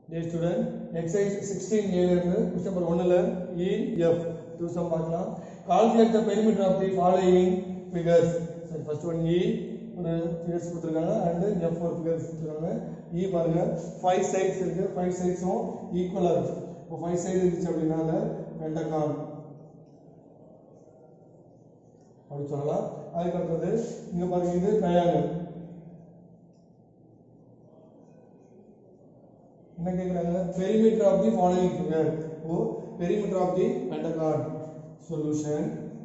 டே student exercise sixteen ஏலேருந்து question number ஒன்னில் இஎஃப் டூ சம் பார்க்கலாம் calculate the perimeter of the following figures சரி ஃபர்ஸ்ட் ஒன் இ ஒரு ஃபிகர்ஸ் கொடுத்துருக்காங்க அண்டு எஃப் ஒரு ஃபிகர்ஸ் கொடுத்துருக்காங்க இ பாருங்க ஃபைவ் சைட்ஸ் இருக்கு ஃபைவ் சைட்ஸும் ஈக்குவலாக இருக்கு இப்போ ஃபைவ் சைடு இருந்துச்சு அப்படின்னா அதை பெண்டகான் அப்படி சொல்லலாம் அதுக்கு அடுத்தது இங்க பாருங்க இது ட்ரையாங்கிள் என்ன கேக்குறாங்க perimeter of the following figure ஓ perimeter of the pentagon solution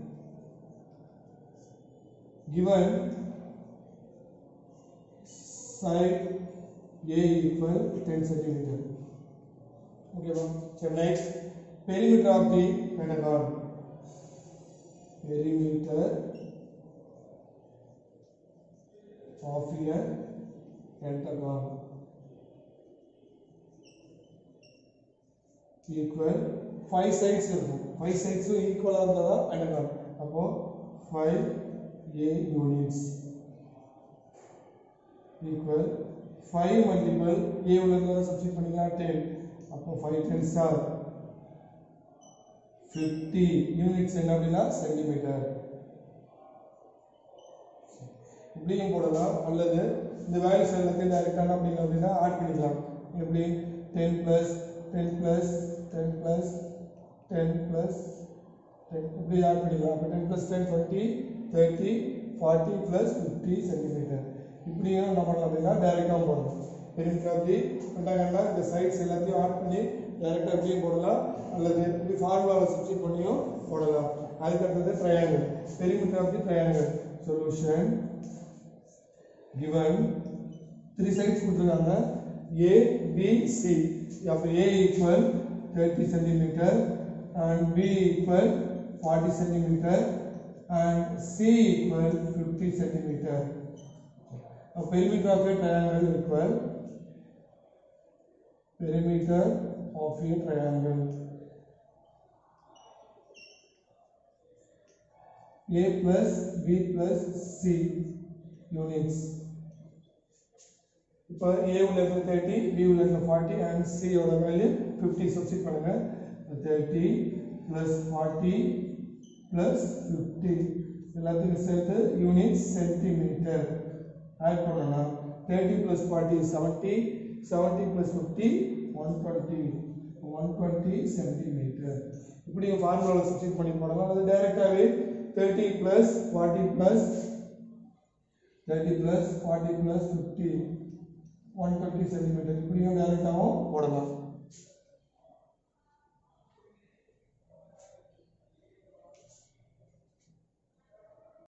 given side A equal 10 centimeter ஓகேவா சரி next perimeter of the pentagon perimeter of a pentagon equal five sides இருக்கும் five sides ஈக்குவலா இருந்தா தான் pentagon அப்போ 5 a units equal 5 multiple a உள்ள இருந்தா சப்ஸ்டிட் பண்ணிக்கலாம் 10 அப்போ 5 10 ஸ்டார் 50 யூனிட்ஸ் என்ன அப்படின்னா சென்டிமீட்டர் இப்படியும் போடலாம் அல்லது இந்த வேல்யூஸ் எல்லாத்தையும் டைரக்டான அப்படிங்க அப்படின்னா ஆட் பண்ணிக்கலாம் எப்படி ten plus ten plus ten plus ten plus ten இப்படி ஆட் பண்ணிக்கலாம் அப்போ ten plus ten twenty thirty forty plus fifty centimetre இப்படியும் என்ன பண்ணலாம் அப்படின்னா டைரெக்டாக போடலாம் பெரிமீட்டர் அப்படி பண்ணிட்டாங்கன்னா இந்த சைட்ஸ் எல்லாத்தையும் ஆட் பண்ணி டைரெக்டாக இப்படியும் போடலாம் அல்லது இப்படி ஃபார்முலாவை சப்ஸ்டிட் பண்ணியும் போடலாம் அதுக்கு அடுத்தது triangle perimeter of the triangle solution given three sides கொடுத்துருக்காங்க A, B, C. அப்போ A equal 30 centimeter and B equal 40 centimeter and C equal 50 centimeter. A perimeter of a triangle equal perimeter of a triangle. A plus B plus C units. இப்போ A உள்ள இருக்கிற thirty B உள்ள இருக்கிற forty and C ஓட value fifty substitute பண்ணுங்க thirty plus forty plus fifty எல்லாத்துக்கும் சேர்த்து unit centimetre add பண்ணலாம் thirty plus forty seventy seventy plus fifty one twenty one twenty centimetre இப்படி ஃபார்முலாவில் சப்ஸ்டிட் பண்ணி போடலாம் அது டைரெக்டாகவே thirty plus forty plus thirty plus forty plus fifty one twenty centimetre இப்படியும் டேரெக்டாகவும் போடலாம்